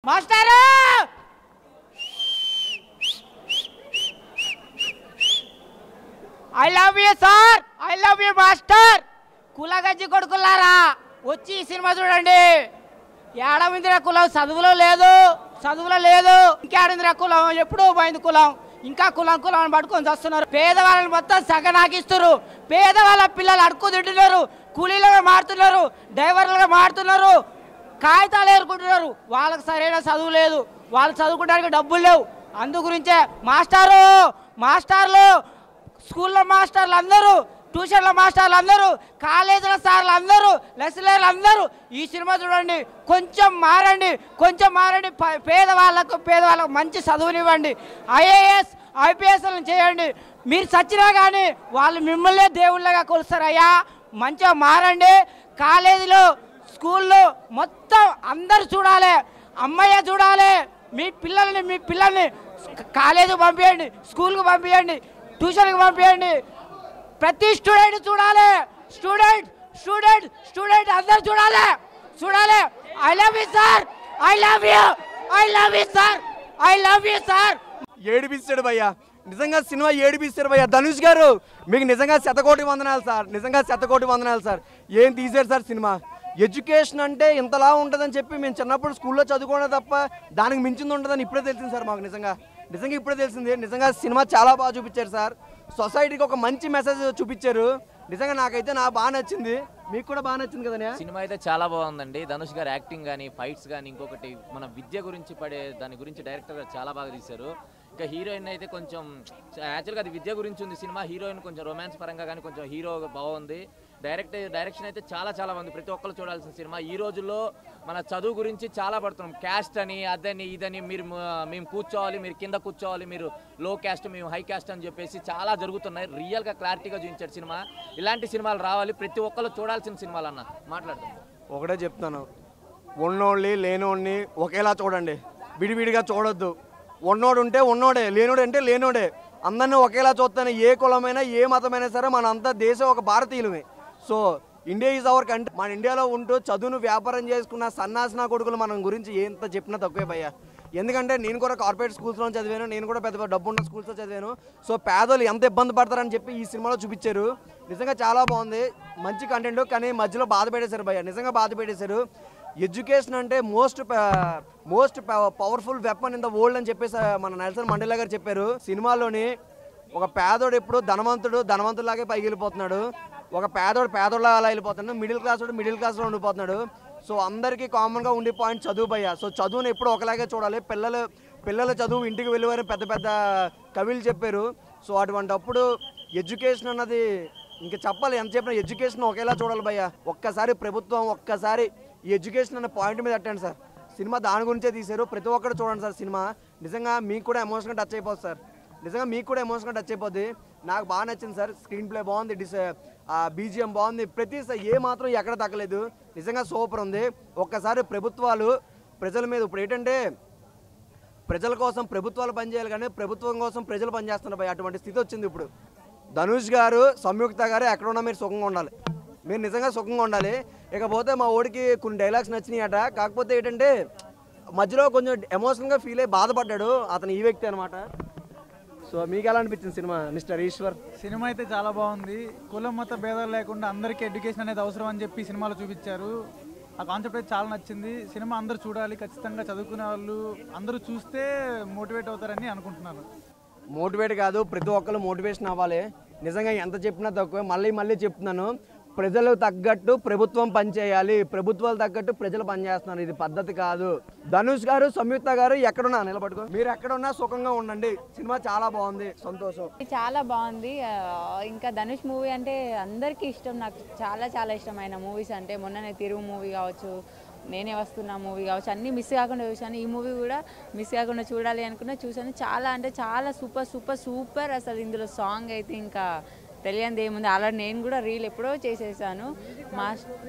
మాస్టారు I love you sir I love you master కులగజ్జి కొడుకులారా వచ్చి ఈ సినిమా చూడండి ఏడవిందిరా కులం చదువులో లేదు చదువులో లేదు ఇంకేడిందిరా కులం ఎప్పుడూ పోయింది కులం ఇంకా కులం కులం అని పట్టుకొని వస్తున్నారు పేదవాళ్ళని మొత్తం సగనాగిస్తున్నారు పేదవాళ్ళ పిల్లలు అడుక్కు తింటున్నారు కూలీలుగా మారుతున్నారు డ్రైవర్లుగా మారుతున్నారు కాగితాలు ఏరుకుంటున్నారు వాళ్ళకి సరైన చదువు లేదు వాళ్ళు చదువుకోవడానికి డబ్బులు లేవు అందు గురించే మాస్టారు మాస్టర్లు స్కూల్లో మాస్టర్లు అందరూ ట్యూషన్ల మాస్టర్లు అందరూ కాలేజీల సార్లు అందరూ లెసలర్లు అందరూ ఈ సినిమా చూడండి కొంచెం మారండి కొంచెం మారండి ప- పేదవాళ్ళకు పేదవాళ్ళకు మంచి చదువునివ్వండి ఐఏఎస్ ఐపీఎస్లను చేయండి మీరు చచ్చినా కానీ వాళ్ళు మిమ్మల్నే దేవుళ్ళగా కొలుస్తారయ్యా మంచిగా మారండి కాలేజీలో స్కూల్లో మొత్తం అందరు చూడాలి అమ్మయ్య చూడాలి మీ పిల్లల్ని మీ పిల్లల్ని కాలేజీకి పంపించండి స్కూల్కి పంపించండి ట్యూషన్కి పంపించండి ప్రతి స్టూడెంట్ చూడాలి స్టూడెంట్ స్టూడెంట్ స్టూడెంట్ అందరు చూడాలి చూడాలి I love you sir I love you I love you sir I love you sir ఏడిపిస్తాడు భయ్యా నిజంగా సినిమా ఏడిపిస్తాడు భయ్యా ధనుష్ గారు మీకు నిజంగా శతకోటి వందనాలు సార్ నిజంగా శతకోటి వందనాలు సార్ ఏం తీశారు సార్ సినిమా ఎడ్యుకేషన్ అంటే ఇంతలా ఉంటుందని చెప్పి మేము చిన్నప్పుడు స్కూల్లో చదువుకోవడం తప్ప దానికి మించింది ఉంటుందని ఇప్పుడే తెలిసింది సార్ మాకు నిజంగా నిజంగా ఇప్పుడే తెలిసింది నిజంగా సినిమా చాలా బాగా చూపించారు సార్ సొసైటీకి ఒక మంచి మెసేజ్ చూపించారు నిజంగా నాకైతే నా బాగా నచ్చింది మీకు కూడా బాగా నచ్చింది కదా సినిమా అయితే చాలా బాగుందండి ధనుష్ గారి యాక్టింగ్ కానీ ఫైట్స్ కానీ ఇంకొకటి మన విద్య గురించి పడే దాని గురించి డైరెక్టర్ గారు చాలా బాగా తీశారు ఇంకా హీరోయిన్ అయితే కొంచెం యాక్చువల్గా అది విద్య గురించి ఉంది సినిమా హీరోయిన్ కొంచెం రొమాన్స్ పరంగా కానీ కొంచెం హీరో బాగుంది డైరెక్ట్ డైరెక్షన్ అయితే చాలా చాలా బాగుంది ప్రతి ఒక్కరు చూడాల్సిన సినిమా ఈ రోజుల్లో మన చదువు గురించి చాలా పడుతున్నాం క్యాస్ట్ అని అదని ఇదని మీరు మ- మేము కూర్చోవాలి మీరు కింద కూర్చోవాలి మీరు లో క్యాస్ట్ మేము హై క్యాస్ట్ అని చెప్పేసి చాలా జరుగుతున్నాయి రియల్గా క్లారిటీగా చూపించారు సినిమా ఇలాంటి సినిమాలు రావాలి ప్రతి ఒక్కరు చూడాల్సిన సినిమాలు అన్న మాట్లాడదాం ఒకటే చెప్తాను ఉన్నోళ్ళని లేనోడిని ఒకేలా చూడండి విడివిడిగా చూడొద్దు ఉన్నోడు ఉంటే ఉన్నోడే లేనోడు అంటే లేనోడే అందరినీ ఒకేలా చూస్తాను ఏ కులమైనా ఏ మతమైనా సరే మన అంతా దేశం ఒక భారతీయులమే so India is our country మన ఇండియాలో ఉంటూ చదువును వ్యాపారం చేసుకున్న సన్నాసన కొడుకులు మనం గురించి ఎంత చెప్పినా తక్కువే భయ్యా ఎందుకంటే నేను కూడా కార్పొరేట్ స్కూల్స్లో చదివాను నేను కూడా పెద్ద పెద్ద డబ్బున్న స్కూల్స్లో చదివాను సో పేదలు ఎంత ఇబ్బంది పడతారని చెప్పి ఈ సినిమాలో చూపించారు నిజంగా చాలా బాగుంది మంచి కంటెంట్ కానీ మధ్యలో బాధ పెట్టేశారు భయ్య నిజంగా బాధ పెట్టేశారు ఎడ్యుకేషన్ అంటే most most powerful weapon in the world అని చెప్పేసి ఆ, మన నెల్సన్ మండేలా గారు చెప్పారు సినిమాలోని ఒక పేదోడు ఎప్పుడు ధనవంతుడు ధనవంతులాగే పైకి వెళ్ళిపోతున్నాడు ఒక పేదోడు పేదోడులా అలా వెళ్ళిపోతున్నాడు మిడిల్ క్లాస్ వాడు మిడిల్ క్లాస్లో ఉండిపోతున్నాడు సో అందరికీ కామన్గా ఉండే పాయింట్ చదువు భయ్య సో చదువుని ఎప్పుడు ఒకలాగే చూడాలి పిల్లలు పిల్లల చదువు ఇంటికి వెళ్ళేవారు పెద్ద పెద్ద కవులు చెప్పారు సో అటువంటి అప్పుడు ఎడ్యుకేషన్ అన్నది ఇంకా చెప్పాలి ఎంత చెప్పినా ఎడ్యుకేషన్ ఒకేలా చూడాలి భయ్య ఒక్కసారి ప్రభుత్వం ఒక్కసారి ఈ ఎడ్యుకేషన్ అనే పాయింట్ మీద పెట్టండి సార్ సినిమా దాని గురించే తీశారు ప్రతి ఒక్కరు చూడండి సార్ సినిమా నిజంగా మీకు కూడా ఎమోషన్గా టచ్ అయిపోతుంది సార్ నిజంగా మీకు కూడా ఎమోషన్గా టచ్ అయిపోద్ది నాకు బాగా నచ్చింది సార్ స్క్రీన్ ప్లే బాగుంది డిస్ బీజిఎం బాగుంది ప్రతి స- ఏ మాత్రం ఎక్కడ తగ్గలేదు నిజంగా సూపర్ ఉంది ఒక్కసారి ప్రభుత్వాలు ప్రజల మీద ఇప్పుడు ఏంటంటే ప్రజల కోసం ప్రభుత్వాలు పనిచేయాలి కానీ ప్రభుత్వం కోసం ప్రజలు పనిచేస్తున్నారు భయ్ అటువంటి స్థితి వచ్చింది ఇప్పుడు ధనుష్ గారు సంయుక్త గారు ఎక్కడున్నా మీరు సుఖంగా ఉండాలి మీరు నిజంగా సుఖంగా ఉండాలి ఇకపోతే మా ఓడికి కొన్ని డైలాగ్స్ నచ్చినాయట కాకపోతే ఏంటంటే మధ్యలో కొంచెం ఎమోషనల్గా ఫీల్ అయ్యి బాధపడ్డాడు అతను ఈ వ్యక్తి అనమాట సో మీకు ఎలా అనిపించింది సినిమా మిస్టర్ ఈశ్వర్ సినిమా అయితే చాలా బాగుంది కులం మత భేదాలు లేకుండా అందరికీ ఎడ్యుకేషన్ అనేది అవసరం అని చెప్పి ఈ సినిమాలో చూపించారు ఆ కాన్సెప్ట్ అయితే చాలా నచ్చింది సినిమా అందరూ చూడాలి ఖచ్చితంగా చదువుకునే వాళ్ళు అందరూ చూస్తే మోటివేట్ అవుతారని అనుకుంటున్నాను మోటివేట్ కాదు ప్రతి ఒక్కరు మోటివేషన్ అవ్వాలి నిజంగా ఎంత చెప్పినా తక్కువే మళ్ళీ మళ్ళీ చెప్తున్నాను ప్రజలకు తగ్గట్టు ప్రభుత్వం పనిచేయాలి ప్రభుత్వాలు తగ్గట్టు ప్రజలు పనిచేస్తున్నారు ఇది పద్ధతి కాదు ధనుష్ గారు సంయుక్త గారు ఎక్కడున్నా నిలబడుకో మీరు ఎక్కడున్నా సుఖంగా ఉండండి సినిమా చాలా బాగుంది సంతోషం చాలా బాగుంది ఆ, ఇంకా ధనుష్ మూవీ అంటే అందరికీ ఇష్టం నాకు చాలా చాలా ఇష్టమైన మూవీస్ అంటే మొన్ననే తిరుగు మూవీ కావచ్చు నేనే వస్తున్నా మూవీ కావచ్చు అన్నీ మిస్ కాకుండా చూశాను ఈ మూవీ కూడా మిస్ కాకుండా చూడాలి అనుకున్నా చూశాను చాలా అంటే చాలా సూపర్ సూపర్ సూపర్ అసలు ఇందులో సాంగ్ అయితే ఇంకా తెలియంది ఏముంది అలా నేను కూడా రీల్ ఎప్పుడో చేసేసాను మా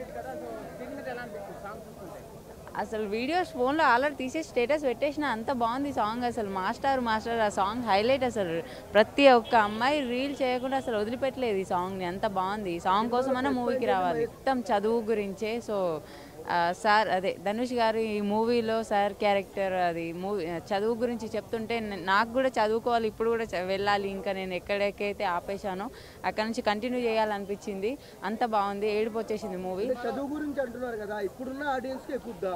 అసలు వీడియోస్ ఫోన్లో ఆల్రెడీ తీసేసి స్టేటస్ పెట్టేసిన అంత బాగుంది సాంగ్ అసలు మాస్టర్ మాస్టర్ ఆ సాంగ్ హైలైట్ అసలు ప్రతి ఒక్క అమ్మాయి రీల్ చేయకుండా అసలు వదిలిపెట్టలేదు ఈ సాంగ్ని అంత బాగుంది ఈ సాంగ్ కోసమైనా మూవీకి రావాలి మొత్తం చదువు గురించే సో ఆ, సార్ అదే ధనుష్ గారు ఈ మూవీలో సార్ క్యారెక్టర్ అది మూవీ చదువు గురించి చెప్తుంటే నే- నాకు కూడా చదువుకోవాలి ఇప్పుడు కూడా చ- వెళ్ళాలి ఇంకా నేను ఎక్కడికైతే ఆపేశానో అక్కడ నుంచి కంటిన్యూ చేయాలనిపించింది అంత బాగుంది ఏడుపు వచ్చేసింది మూవీ చదువు గురించి అంటున్నారు కదా ఇప్పుడున్న ఆడియన్స్ కి ఎక్కుద్దా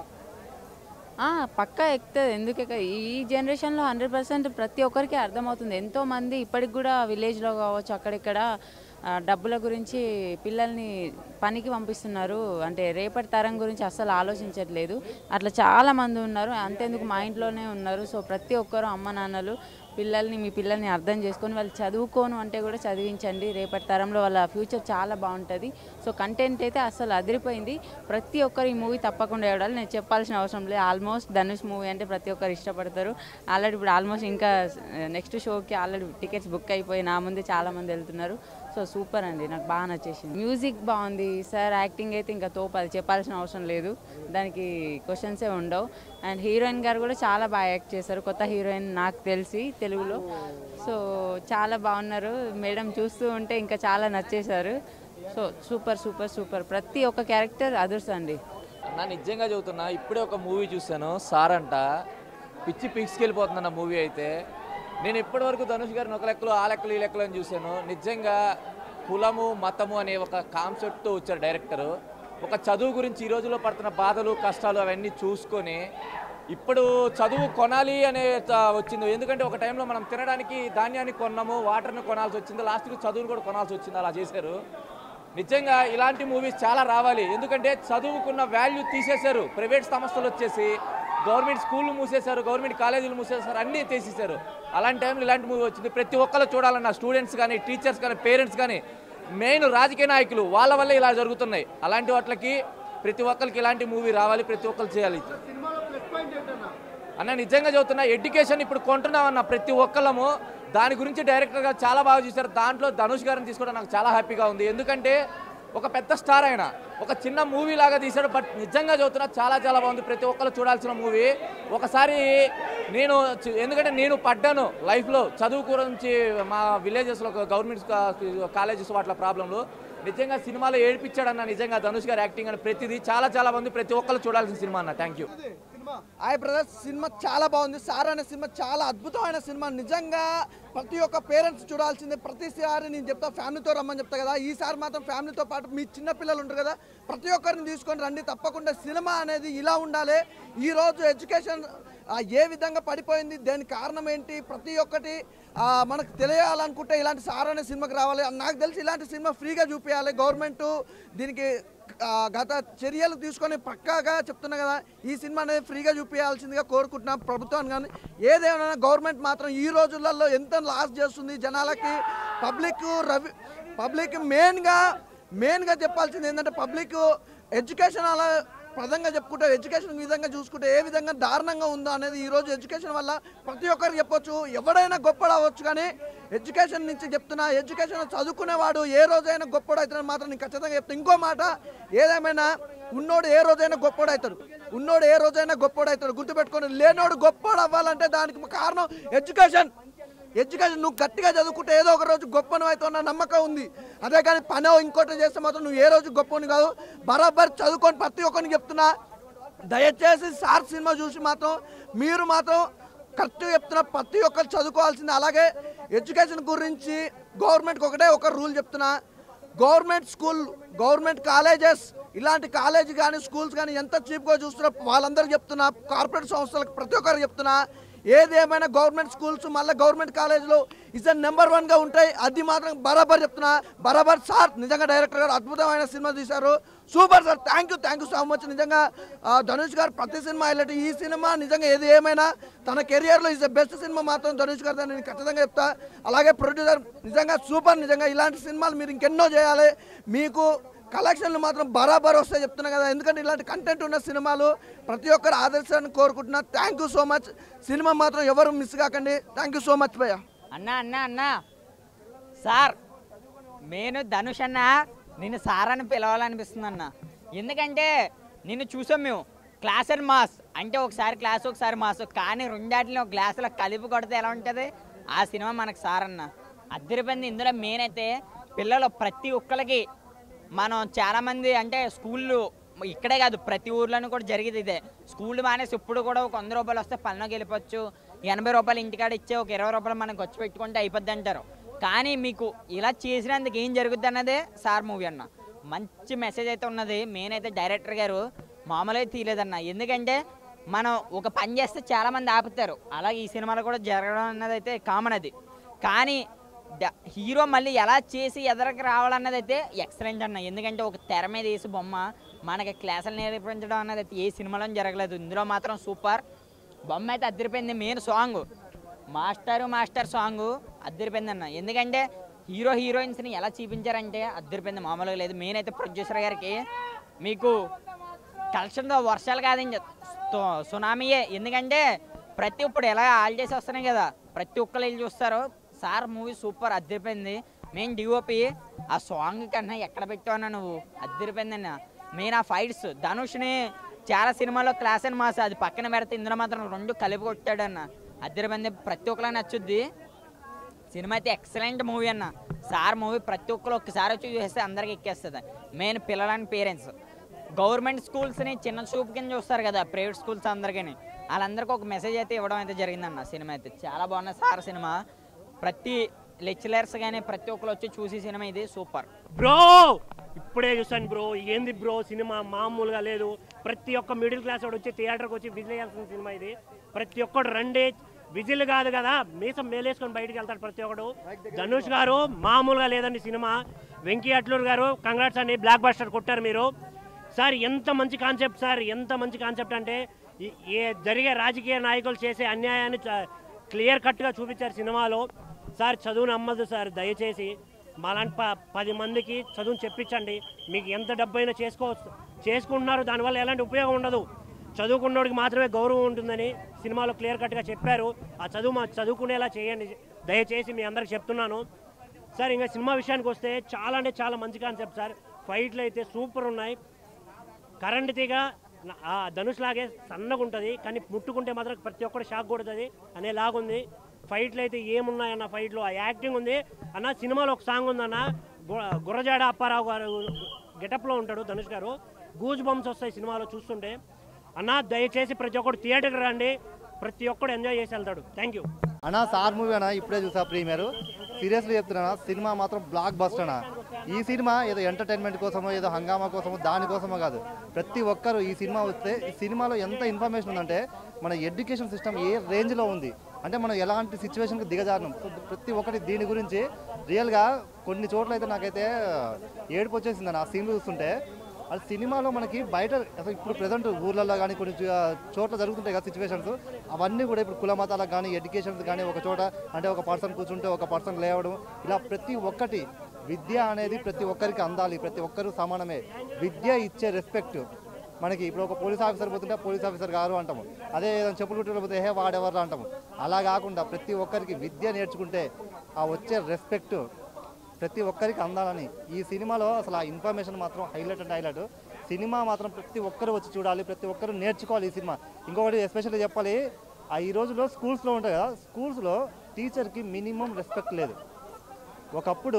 ఆ, పక్కా ఎక్కుతుంది ఎందుకు ఎక్క- ఈ జనరేషన్లో హండ్రెడ్ పర్సెంట్ ప్రతి ఒక్కరికి అర్థమవుతుంది ఎంతో మంది ఇప్పటికి కూడా విలేజ్లో కావచ్చు అక్కడిక్కడ ఆ, డబ్బుల గురించి పిల్లల్ని పనికి పంపిస్తున్నారు అంటే రేపటి తరం గురించి అస్సలు ఆలోచించట్లేదు అట్లా చాలా మంది ఉన్నారు అంతేందుకు మా ఇంట్లోనే ఉన్నారు సో ప్రతి ఒక్కరు అమ్మ నాన్నలు పిల్లల్ని మీ పిల్లల్ని అర్థం చేసుకొని వాళ్ళు చదువుకోను అంటే కూడా చదివించండి రేపటి తరంలో వాళ్ళ ఫ్యూచర్ చాలా బాగుంటుంది సో కంటెంట్ అయితే అసలు అదిరిపోయింది ప్రతి ఒక్కరు ఈ మూవీ తప్పకుండా చూడాలి నేను చెప్పాల్సిన అవసరం లేదు ఆల్మోస్ట్ ధనుష్ మూవీ అంటే ప్రతి ఒక్కరు ఇష్టపడతారు ఆల్రెడీ ఇప్పుడు ఆల్మోస్ట్ ఇంకా నెక్స్ట్ షోకి ఆల్రెడీ టికెట్స్ బుక్ అయిపోయి నా ముందే చాలా మంది వెళ్తున్నారు సో సూపర్ అండి నాకు బాగా నచ్చేసింది మ్యూజిక్ బాగుంది సార్ యాక్టింగ్ అయితే ఇంకా తోపు అది చెప్పాల్సిన అవసరం లేదు దానికి క్వశ్చన్సే ఉండవు అండ్ హీరోయిన్ గారు కూడా చాలా బాగా యాక్ట్ చేశారు కొత్త హీరోయిన్ నాకు తెలిసి తెలుగులో సో చాలా బాగున్నారు మేడం చూస్తూ ఉంటే ఇంకా చాలా నచ్చేశారు సో సూపర్ సూపర్ సూపర్ ప్రతి ఒక్క క్యారెక్టర్ అదుర్స్ అండి నా నిజంగా చెబుతున్నా ఇప్పుడే ఒక మూవీ చూశాను సారంట పిచ్చి పిక్స్కెళ్ళిపోతుందన్న మూవీ అయితే నేను ఇప్పటివరకు ధనుష్ గారిని ఒక లెక్కలు ఆ లెక్కలు ఈ లెక్కలు అని చూశాను నిజంగా కులము మతము అనే ఒక కాన్సెప్ట్తో వచ్చారు డైరెక్టరు ఒక చదువు గురించి ఈ రోజుల్లో పడుతున్న బాధలు కష్టాలు అవన్నీ చూసుకొని ఇప్పుడు చదువు కొనాలి అనే త- వచ్చింది ఎందుకంటే ఒక టైంలో మనం తినడానికి ధాన్యాన్ని కొన్నాము వాటర్ని కొనాల్సి వచ్చింది లాస్ట్కి చదువును కూడా కొనాల్సి వచ్చింది అలా చేశారు నిజంగా ఇలాంటి మూవీస్ చాలా రావాలి ఎందుకంటే చదువుకున్న వాల్యూ తీసేశారు ప్రైవేట్ సంస్థలు వచ్చేసి గవర్నమెంట్ స్కూళ్ళు మూసేశారు గవర్నమెంట్ కాలేజీలు మూసేశారు అన్నీ తీసేశారు అలాంటి టైంలో ఇలాంటి మూవీ వచ్చింది ప్రతి ఒక్కరు చూడాలన్న స్టూడెంట్స్ కానీ టీచర్స్ కానీ పేరెంట్స్ కానీ మెయిన్ రాజకీయ నాయకులు వాళ్ళ వల్లే ఇలా జరుగుతున్నాయి అలాంటి వాటికి ప్రతి ఒక్కరికి ఇలాంటి మూవీ రావాలి ప్రతి ఒక్కరు చేయాలి సినిమాలో ప్లస్ పాయింట్ ఏంటన్నా అన్న నిజంగా చెబుతున్నా ఎడ్యుకేషన్ ఇప్పుడు కొంటున్నామన్న ప్రతి ఒక్కళ్ళము దాని గురించి డైరెక్టర్ గారు చాలా బాగా చూశారు దాంట్లో ధనుష్ గారిని తీసుకోవడం నాకు చాలా హ్యాపీగా ఉంది ఎందుకంటే ఒక పెద్ద స్టార్ ఆయన ఒక చిన్న మూవీ లాగా తీశాడు బట్ నిజంగా చెబుతున్నా చాలా చాలా బాగుంది ప్రతి ఒక్కరు చూడాల్సిన మూవీ ఒకసారి నేను చు- ఎందుకంటే నేను పడ్డాను లైఫ్లో చదువు గురించి మా విలేజెస్లో గవర్నమెంట్ కాలేజెస్ వాటిలో ప్రాబ్లంలు నిజంగా సినిమాలో ఏడిపించాడన్న నిజంగా ధనుష్ గారు యాక్టింగ్ అని ప్రతిదీ చాలా చాలా మంది ప్రతి ఒక్కరు చూడాల్సిన సినిమా అన్న thank you hi brother cinema చాలా బాగుంది సార్ అనే సినిమా చాలా అద్భుతమైన సినిమా నిజంగా ప్రతి ఒక్క పేరెంట్స్ చూడాల్సిందే ప్రతిసారి నేను చెప్తా ఫ్యామిలీతో రమ్మని చెప్తా కదా ఈసారి మాత్రం ఫ్యామిలీతో పాటు మీ చిన్న పిల్లలు ఉంటారు కదా ప్రతి ఒక్కరిని తీసుకొని రండి తప్పకుండా సినిమా అనేది ఇలా ఉండాలి ఈరోజు ఎడ్యుకేషన్ ఆ, ఏ విధంగా పడిపోయింది దానికి కారణం ఏంటి ప్రతి ఒక్కటి ఆ, మనకు తెలియాలనుకుంటే ఇలాంటి సార్ అనే సినిమాకి రావాలి నాకు తెలిసి ఇలాంటి సినిమా ఫ్రీగా చూపించాలి గవర్నమెంట్ దీనికి ఆ, గత చర్యలు తీసుకొని పక్కాగా చెప్తున్నా కదా ఈ సినిమా అనేది ఫ్రీగా చూపించాల్సిందిగా కోరుకుంటున్నాం ప్రభుత్వాన్ని కానీ ఏదేమైనా గవర్నమెంట్ మాత్రం ఈ రోజులలో ఎంత లాస్ చేస్తుంది జనాలకి పబ్లిక్ రవి పబ్లిక్ మెయిన్గా మెయిన్గా చెప్పాల్సింది ఏంటంటే పబ్లిక్ ఎడ్యుకేషన్ అలా ప్రధానంగా చెప్పుకుంటే ఎడ్యుకేషన్ విధంగా చూసుకుంటే ఏ విధంగా దారుణంగా ఉందో అనేది ఈ రోజు ఎడ్యుకేషన్ వల్ల ప్రతి ఒక్కరు చెప్పొచ్చు ఎవడైనా గొప్పడు అవ్వచ్చు కానీ ఎడ్యుకేషన్ నుంచి చెప్తున్నా ఎడ్యుకేషన్ చదువుకునేవాడు ఏ రోజైనా గొప్పడు అవుతాడని మాత్రం నేను ఖచ్చితంగా చెప్తాను ఇంకో మాట ఏదేమైనా ఉన్నోడు ఏ రోజైనా గొప్పడు అవుతాడు ఉన్నోడు ఏ రోజైనా గొప్పడు అవుతాడు గుర్తుపెట్టుకొని లేనోడు గొప్పడు అవ్వాలంటే దానికి కారణం ఎడ్యుకేషన్ ఎడ్యుకేషన్ నువ్వు గట్టిగా చదువుకుంటే ఏదో ఒక రోజు గొప్పను అవుతావు నా నమ్మకం ఉంది అదే కానీ పనో ఇంకోటి చేస్తే మాత్రం నువ్వు ఏ రోజు గొప్పని కాదు బరాబర్ చదువుకొని ప్రతి ఒక్కరికి చెప్తున్నా దయచేసి సార్ సినిమా చూసి మాత్రం మీరు మాత్రం కరెక్ట్గా చెప్తున్నా ప్రతి ఒక్కరు చదువుకోవాల్సింది అలాగే ఎడ్యుకేషన్ గురించి గవర్నమెంట్కి ఒకటే ఒక రూల్ చెప్తున్నా గవర్నమెంట్ స్కూల్ గవర్నమెంట్ కాలేజెస్ ఇలాంటి కాలేజ్ కానీ స్కూల్స్ కానీ ఎంత చీప్గా చూస్తున్నా వాళ్ళందరికీ చెప్తున్నా కార్పొరేట్ సంస్థలకు ప్రతి ఒక్కరికి చెప్తున్నా ఏది ఏమైనా గవర్నమెంట్ స్కూల్స్ మళ్ళీ గవర్నమెంట్ కాలేజ్లో ఇస్ నెంబర్ వన్గా ఉంటాయి అది మాత్రం బరాబర్ చెప్తున్నా బరాబర్ సార్ నిజంగా డైరెక్టర్ గారు అద్భుతమైన సినిమా తీశారు super sir thank you thank you so much నిజంగా ఆ, ధనుష్ గారు ప్రతి సినిమా హైలైట్ ఈ సినిమా నిజంగా ఏది ఏమైనా తన కెరియర్లో ఇస్ ద బెస్ట్ సినిమా మాత్రం ధనుష్ గారు నేను ఖచ్చితంగా చెప్తా అలాగే ప్రొడ్యూసర్ నిజంగా సూపర్ నిజంగా ఇలాంటి సినిమాలు మీరు ఇంకెన్నో చేయాలి మీకు కలెక్షన్లు మాత్రం బరాబర్ వస్తాయి చెప్తున్నా కదా ఎందుకంటే ఇలాంటి కంటెంట్ ఉన్న సినిమాలు ప్రతి ఒక్కరు ఆదర్శాన్ని కోరుకుంటున్నా thank you so much cinema మాత్రం ఎవరు మిస్ కాకండి థ్యాంక్ యూ సో మచ్ భయ్యా అన్న అన్న అన్న సార్ నేను ధనుష్ అన్న నిన్ను సార్ అని పిలవాలనిపిస్తుంది అన్న ఎందుకంటే నిన్ను చూసాం మేము క్లాస్ అండ్ మాస్ అంటే ఒకసారి క్లాస్ ఒకసారి మాస్ కానీ రెండాటిని ఒక గ్లాసులో కలిపి కొడితే ఎలా ఉంటుంది ఆ సినిమా మనకు సార్ అన్న అద్దరిపోయింది ఇందులో మెయిన్ అయితే పిల్లలు ప్రతి ఒక్కరికి మనం చాలామంది అంటే స్కూళ్ళు ఇక్కడే కాదు ప్రతి ఊర్లోనూ కూడా జరిగేది ఇదే స్కూల్ మానేసి ఇప్పుడు కూడా ఒక వంద రూపాయలు వస్తే పనులోకి వెళ్ళిపోవచ్చు ఎనభై రూపాయలు ఇంటికాడ ఇచ్చే ఒక ఇరవై రూపాయలు మనం ఖర్చు పెట్టుకుంటే అయిపోద్ది అంటారు కానీ మీకు ఇలా చేసినందుకు ఏం జరుగుద్ది అన్నదే సార్ మూవీ అన్న మంచి మెసేజ్ అయితే ఉన్నది మెయిన్ అయితే డైరెక్టర్ గారు మామూలుగా తీయలేదన్న ఎందుకంటే మనం ఒక పని చేస్తే చాలామంది ఆపుతారు అలాగే ఈ సినిమాలో కూడా జరగడం అన్నది అయితే కామన్ అది కానీ ద- హీరో మళ్ళీ ఎలా చేసి ఎదరికి రావాలన్నది అయితే ఎక్సలెంట్ అన్న ఎందుకంటే ఒక తెర మీద వేసి బొమ్మ మనకి క్లాసులు నేర్పించడం అన్నది అయితే ఏ సినిమాలో జరగలేదు ఇందులో మాత్రం సూపర్ బొమ్మ అయితే అద్దరిపోయింది main song master master song అద్దరిపోయింది అన్న ఎందుకంటే హీరో హీరోయిన్స్ని ఎలా చూపించారంటే అద్దరిపోయింది మామూలుగా లేదు మెయిన్ అయితే ప్రొడ్యూసర్ గారికి మీకు కలెక్షన్తో వర్షాలు కాదండి తో- సునామీయే ఎందుకంటే ప్రతి ఇప్పుడు ఎలా హాలిడేస్ వస్తున్నాయి కదా ప్రతి ఒక్కరు వెళ్ళి చూస్తారు సార్ మూవీ సూపర్ అద్దరిపోయింది మెయిన్ డిఓపి ఆ సాంగ్ కన్నా ఎక్కడ పెట్టావన్నా నువ్వు అద్దరిపోయింది అన్న మెయిన్ ఆ ఫైట్స్ ధనుష్ని చాలా సినిమాలో క్లాస్ అండ్ మాస్ అది పక్కన పెడితే ఇందులో మాత్రం రెండు కలిపి కొట్టాడన్న అద్దరిపోయింది ప్రతి ఒక్కరు నచ్చుద్ది సినిమా అయితే ఎక్సలెంట్ మూవీ అన్న సార్ మూవీ ప్రతి ఒక్కరు ఒక్కసారి వచ్చి చూస్తే అందరికి ఎక్కేస్తుంది మెయిన్ పిల్లలని పేరెంట్స్ గవర్నమెంట్ స్కూల్స్ని చిన్న చూపు కింద చూస్తారు కదా ప్రైవేట్ స్కూల్స్ అందరికీ వాళ్ళందరికీ ఒక మెసేజ్ అయితే ఇవ్వడం అయితే జరిగిందన్న సినిమా అయితే చాలా బాగున్నది సార్ సినిమా ప్రతి లెక్చరర్స్ కానీ ప్రతి ఒక్కరు వచ్చి చూసి సినిమా ఇది సూపర్ బ్రో ఇప్పుడే చూసాను బ్రో ఏంది బ్రో సినిమా మామూలుగా లేదు ప్రతి ఒక్క మిడిల్ క్లాస్ వాడు వచ్చి థియేటర్కి వచ్చి విజిల్ వేయాల్సిన సినిమా ఇది ప్రతి ఒక్కడు రండి విజిల్ కాదు కదా మీసం మేలేసుకొని బయటికి వెళ్తాడు ప్రతి ఒక్కడు ధనుష్ గారు మామూలుగా లేదండి సినిమా వెంకీ అట్లూరు గారు కంగ్రాట్స్ అండి బ్లాక్ బస్టర్ కొట్టారు మీరు సార్ ఎంత మంచి కాన్సెప్ట్ సార్ ఎంత మంచి కాన్సెప్ట్ అంటే ఈ- ఏ జరిగే రాజకీయ నాయకులు చేసే అన్యాయాన్ని క్లియర్ కట్గా చూపించారు సినిమాలో సార్ చదువు నమ్మదు సార్ దయచేసి మాలాంటి ప పది మందికి చదువుని చెప్పించండి మీకు ఎంత డబ్బు అయినా చేసుకోవచ్చు చేసుకుంటున్నారు దానివల్ల ఎలాంటి ఉపయోగం ఉండదు చదువుకున్నోడికి మాత్రమే గౌరవం ఉంటుందని సినిమాలో క్లియర్ కట్గా చెప్పారు ఆ చదువు మా చదువుకునేలా చేయండి దయచేసి మీ అందరికి చెప్తున్నాను సార్ ఇంకా సినిమా విషయానికి వస్తే చాలా అంటే చాలా మంచి కాన్సెప్ట్ సార్ ఫైట్లు అయితే సూపర్ ఉన్నాయి కరెంట్ తీగ న- ఆ ధనుష్ లాగే సన్నగా ఉంటుంది కానీ ముట్టుకుంటే మాత్రం ప్రతి ఒక్కరు షాక్ కొడుతుంది అనేలాగుంది ఫైట్లు అయితే ఏమున్నాయన్న ఫైట్లు ఆ యాక్టింగ్ ఉంది అన్న సినిమాలో ఒక సాంగ్ ఉందన్న గు- గుర్రజాడ అప్పారావు గారు గెటప్లో ఉంటాడు ధనుష్ గారు గూజ్ బంప్స్ వస్తాయి సినిమాలో చూస్తుంటే అన్న దయచేసి ప్రతి ఒక్కరు థియేటర్కి రండి ప్రతి ఒక్కడు ఎంజాయ్ చేసి వెళ్తాడు థ్యాంక్ యూ అన్నా సార్ మూవీ అన్న ఇప్పుడే చూసా ప్రీమియర్ సీరియస్లీ చెప్తున్నా సినిమా మాత్రం బ్లాక్ బస్టర్ అన్న ఈ సినిమా ఏదో ఎంటర్టైన్మెంట్ కోసమో ఏదో హంగామా కోసమో దానికోసమో కాదు ప్రతి ఒక్కరు ఈ సినిమా వస్తే ఈ సినిమాలో ఎంత ఇన్ఫర్మేషన్ ఉందంటే మన ఎడ్యుకేషన్ సిస్టమ్ ఏ రేంజ్లో ఉంది అంటే మనం ఎలాంటి సిచ్యువేషన్కి దిగజారినాం సో ప్రతి ఒక్కటి దీని గురించి రియల్గా కొన్ని చోట్ల అయితే నాకైతే ఏడుపు వచ్చేసింది అన్న ఆ సీన్లు చూస్తుంటే అది సినిమాలో మనకి బయట అసలు ఇప్పుడు ప్రజెంట్ ఊర్లలో కానీ కొన్ని చో- చోట్ల జరుగుతుంటాయి కదా సిచ్యువేషన్స్ అవన్నీ కూడా ఇప్పుడు కుల మతాలకు కానీ ఎడ్యుకేషన్స్ కానీ ఒక చోట అంటే ఒక పర్సన్ కూర్చుంటే ఒక పర్సన్ లేవడం ఇలా ప్రతి ఒక్కటి విద్య అనేది ప్రతి ఒక్కరికి అందాలి ప్రతి ఒక్కరు సమానమే విద్య ఇచ్చే రెస్పెక్ట్ మనకి ఇప్పుడు ఒక పోలీస్ ఆఫీసర్ పోతుంటే పోలీస్ ఆఫీసర్ గారు అంటాము అదే ఏదైనా చెప్పులు కుట్టిన పోతే హే వాడెవరు అంటాము అలా కాకుండా ప్రతి ఒక్కరికి విద్య నేర్చుకుంటే ఆ వచ్చే రెస్పెక్ట్ ప్రతి ఒక్కరికి అందాలని ఈ సినిమాలో అసలు ఆ ఇన్ఫర్మేషన్ మాత్రం హైలైట్ అంటే హైలైట్ సినిమా మాత్రం ప్రతి ఒక్కరు వచ్చి చూడాలి ప్రతి ఒక్కరు నేర్చుకోవాలి ఈ సినిమా ఇంకొకటి ఎస్పెషల్లీ చెప్పాలి ఆ ఈ రోజుల్లో స్కూల్స్లో ఉంటాయి కదా స్కూల్స్లో టీచర్కి మినిమం రెస్పెక్ట్ లేదు ఒకప్పుడు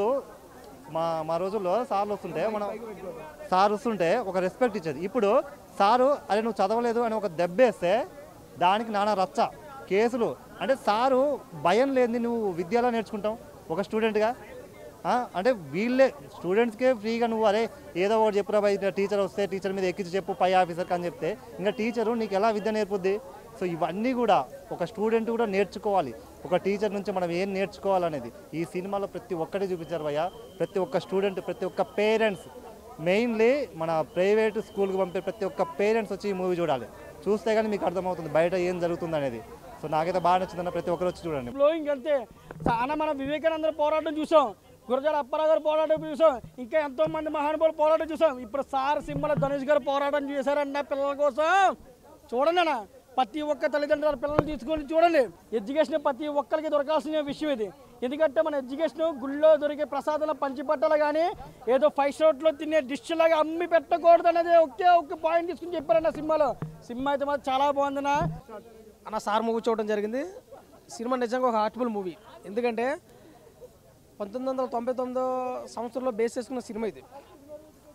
మా మా రోజుల్లో సార్లు వస్తుంటే మనం సార్ వస్తుంటే ఒక రెస్పెక్ట్ ఇచ్చేది ఇప్పుడు సారు అరే నువ్వు చదవలేదు అని ఒక దెబ్బేస్తే దానికి నానా రచ్చ కేసులు అంటే సారు భయం లేని నువ్వు విద్యలో నేర్చుకుంటావు ఒక స్టూడెంట్గా ఆ, అంటే వీళ్ళే స్టూడెంట్స్కే ఫ్రీగా నువ్వు అరే ఏదో ఒకటి చెప్పురా బై టీచర్ వస్తే టీచర్ మీద ఎక్కించి చెప్పు పై ఆఫీసర్కి అని చెప్తే ఇంకా టీచరు నీకు ఎలా విద్య నేర్పుద్ది సో ఇవన్నీ కూడా ఒక స్టూడెంట్ కూడా నేర్చుకోవాలి ఒక టీచర్ నుంచి మనం ఏం నేర్చుకోవాలనేది ఈ సినిమాలో ప్రతి ఒక్కటి చూపించారు భయ్య ప్రతి ఒక్క స్టూడెంట్ ప్రతి ఒక్క పేరెంట్స్ మెయిన్లీ మన ప్రైవేట్ స్కూల్కి పంపే ప్రతి ఒక్క పేరెంట్స్ వచ్చి ఈ మూవీ చూడాలి చూస్తే కానీ మీకు అర్థమవుతుంది బయట ఏం జరుగుతుంది అనేది సో నాకైతే బాగా నచ్చిందన్న ప్రతి ఒక్కరు వచ్చి చూడండి ఫ్లోయింగ్ అంతే చాలా మన వివేకానంద పోరాటం చూసాం గురజాడ అప్పారావు గారు పోరాటం చూసాం ఇంకా ఎంతో మంది మహానుభావులు పోరాటం చూసాం ఇప్పుడు సార్ సింహల ధనుష్ గారు పోరాటం చేశారన్న పిల్లల కోసం చూడండి అన్న ప్రతి ఒక్క తల్లిదండ్రుల పిల్లల్ని తీసుకొని చూడండి ఎడ్యుకేషన్ ప్రతి ఒక్కరికి దొరకాల్సిన విషయం ఇది ఎందుకంటే మన ఎడ్యుకేషన్ గుళ్ళో దొరికే ప్రసాదాల పంచిపట్టాలు కానీ ఏదో ఫైవ్ స్టార్ట్లో తినే డిష్ లాగా అమ్మి పెట్టకూడదు అనేది ఒకే ఒక్క పాయింట్ తీసుకుని చెప్పారన్న సినిమాలో సినిమా అయితే మాత్రం చాలా బాగుందన్న అన్న సార్ మూవీ చూడడం జరిగింది సినిమా నిజంగా ఒక హార్ట్ఫుల్ మూవీ ఎందుకంటే పంతొమ్మిది వందల తొంభై తొమ్మిదో సంవత్సరంలో బేస్ చేసుకున్న సినిమా ఇది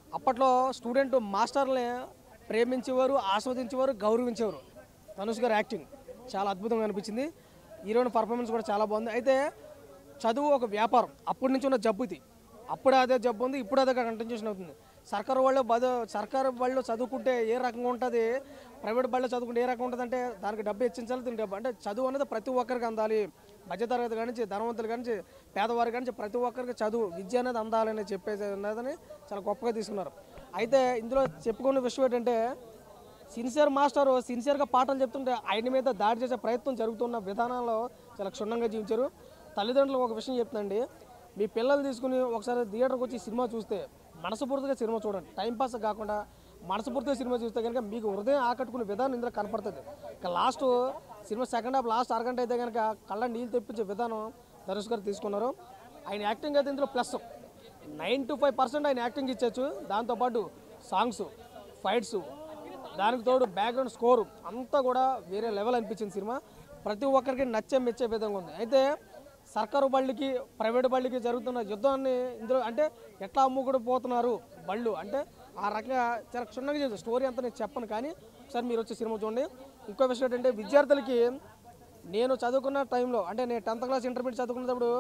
అప్పట్లో స్టూడెంట్ మాస్టర్ని ప్రేమించేవారు ఆస్వాదించేవారు గౌరవించేవారు ధనుష్ గారి యాక్టింగ్ చాలా అద్భుతంగా అనిపించింది హీరోయిన్ పర్ఫార్మెన్స్ కూడా చాలా బాగుంది అయితే చదువు ఒక వ్యాపారం అప్పటి నుంచి ఉన్న జబ్బు ఇది అప్పుడు అదే జబ్బు ఉంది ఇప్పుడు అదే కంటిన్యూషన్ అవుతుంది సర్కారు వాళ్ళు బద సర్కారు బళ్ళు చదువుకుంటే ఏ రకంగా ఉంటుంది ప్రైవేట్ బళ్ళు చదువుకుంటే ఏ రకంగా ఉంటుంది అంటే దానికి డబ్బు హెచ్చించాలి దీనికి డబ్బు అంటే చదువు అనేది ప్రతి ఒక్కరికి అందాలి మధ్యతరగతి కానీ ధనవంతులు కానీ పేదవారు కానీ ప్రతి ఒక్కరికి చదువు విద్య అనేది అందాలని చెప్పేది ఉన్నదని చాలా గొప్పగా తీసుకున్నారు అయితే ఇందులో చెప్పుకున్న విషయం ఏంటంటే సిన్సియర్ మాస్టర్ సిన్సియర్గా పాఠాలు చెప్తుంటే ఆయన మీద దాడి చేసే ప్రయత్నం జరుగుతున్న విధానాల్లో చాలా క్షుణ్ణంగా జీవించారు తల్లిదండ్రులకు ఒక విషయం చెప్తుందండి మీ పిల్లలు తీసుకుని ఒకసారి థియేటర్కి వచ్చి సినిమా చూస్తే మనసుపూర్తిగా సినిమా చూడండి టైంపాస్ కాకుండా మనసుపూర్తిగా సినిమా చూస్తే కనుక మీకు హృదయం ఆకట్టుకునే విధానం ఇందులో కనపడుతుంది ఇక last cinema second half last అరగంట అయితే కనుక కళ్ళ నీళ్ళు తెప్పించే విధానం ధనుష్ గారు తీసుకున్నారు ఆయన యాక్టింగ్ అయితే ఇందులో plus nine to five percent ఆయన యాక్టింగ్ ఇచ్చచ్చు దాంతోపాటు సాంగ్స్ ఫైట్స్ దానికి తోడు బ్యాక్గ్రౌండ్ స్కోర్ అంతా కూడా వేరే లెవెల్ అనిపించింది సినిమా ప్రతి ఒక్కరికి నచ్చే మెచ్చే విధంగా ఉంది అయితే సర్కారు బళ్ళకి ప్రైవేట్ బళ్ళకి జరుగుతున్న యుద్ధాన్ని ఇందులో అంటే ఎట్లా అమ్ముకుడు పోతున్నారు బళ్ళు అంటే ఆ రకంగా చాలా క్షుణ్ణంగా చేస్తుంది స్టోరీ అంతా నేను చెప్పను కానీ ఒకసారి మీరు వచ్చి సినిమా చూడండి ఇంకో విషయం ఏంటంటే విద్యార్థులకి నేను చదువుకున్న టైంలో అంటే నేను టెన్త్ క్లాస్ ఇంటర్మీడియట్ చదువుకున్నప్పుడు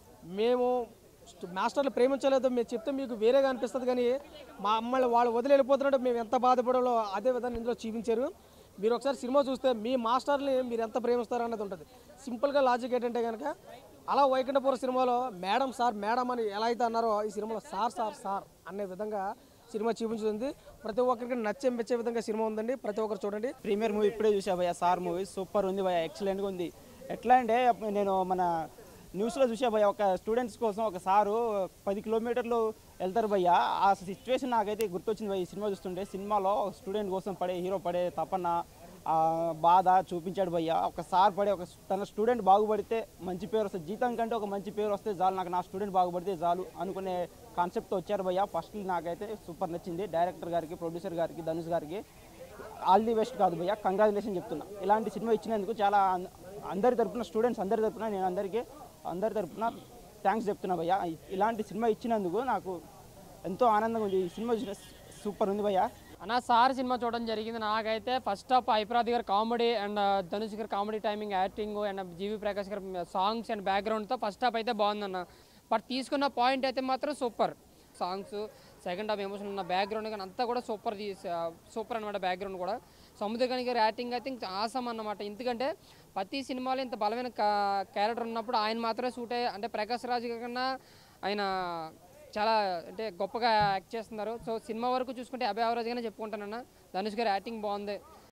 మేము స్ట్- మాస్టర్లు ప్రేమించలేదు మేము చెప్తే మీకు వేరేగా అనిపిస్తుంది కానీ మా అమ్మల్ని వాళ్ళు వదిలి వెళ్ళిపోతున్నట్టు మేము ఎంత బాధపడాలో అదే విధాన్ని ఇందులో చూపించారు మీరు ఒకసారి సినిమా చూస్తే మీ మాస్టర్ని మీరు ఎంత ప్రేమిస్తారు అన్నది ఉంటుంది సింపుల్గా లాజిక్ ఏంటంటే కనుక అలా వైకుంఠపుర సినిమాలో మేడం సార్ మేడం అని ఎలా అయితే అన్నారో ఈ సినిమాలో సార్ సార్ సార్ అనే విధంగా సినిమా చూపించుతుంది ప్రతి ఒక్కరికి నచ్చే మెచ్చే విధంగా సినిమా ఉందండి ప్రతి ఒక్కరు చూడండి ప్రీమియర్ మూవీ ఇప్పుడే చూసా భయ్య సార్ మూవీ సూపర్ ఉంది భయ్య ఎక్సలెంట్గా ఉంది ఎట్లా అంటే నేను మన న్యూస్లో చూసా భయ్య ఒక స్టూడెంట్స్ కోసం ఒక సారు పది కిలోమీటర్లు వెళ్తారు భయ్య ఆ సిచ్యువేషన్ నాకైతే గుర్తొచ్చింది భయ్య ఈ సినిమా చూస్తుంటే సినిమాలో స్టూడెంట్ కోసం పడే హీరో పడే తపన ఆ బాధ చూపించాడు భయ్య ఒక సార్ పడే ఒక తన స్టూడెంట్ బాగుపడితే మంచి పేరు వస్తుంది జీతం కంటే ఒక మంచి పేరు వస్తే చాలు నాకు నా స్టూడెంట్ బాగుపడితే చాలు అనుకునే కాన్సెప్ట్తో వచ్చారు భయ్య ఫస్ట్ నాకైతే సూపర్ నచ్చింది డైరెక్టర్ గారికి ప్రొడ్యూసర్ గారికి ధనుష్ గారికి ఆల్ ది బెస్ట్ కాదు భయ్య కంగ్రాచులేషన్ చెప్తున్నా ఇలాంటి సినిమా ఇచ్చినందుకు చాలా అన్- అందరి తరపున స్టూడెంట్స్ అందరి తరపున నేను అందరికీ అందరి తరపున థ్యాంక్స్ చెప్తున్నా భయ్య ఇ- ఇలాంటి సినిమా ఇచ్చినందుకు నాకు ఎంతో ఆనందంగా ఉంది ఈ సినిమా చూసిన సూపర్ ఉంది భయ్య అన్న సార్ సినిమా చూడడం జరిగింది నాకైతే ఫస్ట్ హాఫ్ ఐప్రాద్ గారి కామెడీ అండ్ ధనుష్ గారి comedy timing acting and GV Prakash గారి సాంగ్స్ అండ్ బ్యాక్గ్రౌండ్తో ఫస్ట్ హాఫ్ అయితే బాగుందన్న బట్ తీసుకున్న పాయింట్ అయితే మాత్రం super songs second half emotion ఉన్న బ్యాక్గ్రౌండ్ కానీ అంతా కూడా సూపర్ సూపర్ అనమాట బ్యాక్గ్రౌండ్ కూడా సముద్రకాని గారి యాక్టింగ్ అయితే ఇంకా ఆసం అన్నమాట ఎందుకంటే ప్రతి సినిమాలో ఇంత బలమైన క్యారెక్టర్ ఉన్నప్పుడు ఆయన మాత్రమే సూట్ అయ్యే అంటే ప్రకాష్ రాజ్ కన్నా ఆయన చాలా అంటే గొప్పగా యాక్ట్ చేస్తున్నారు సో సినిమా వరకు చూసుకుంటే అభయ అవరాజ్గానే చెప్పుకుంటానన్న ధనుష్ గారి యాక్టింగ్ బాగుంది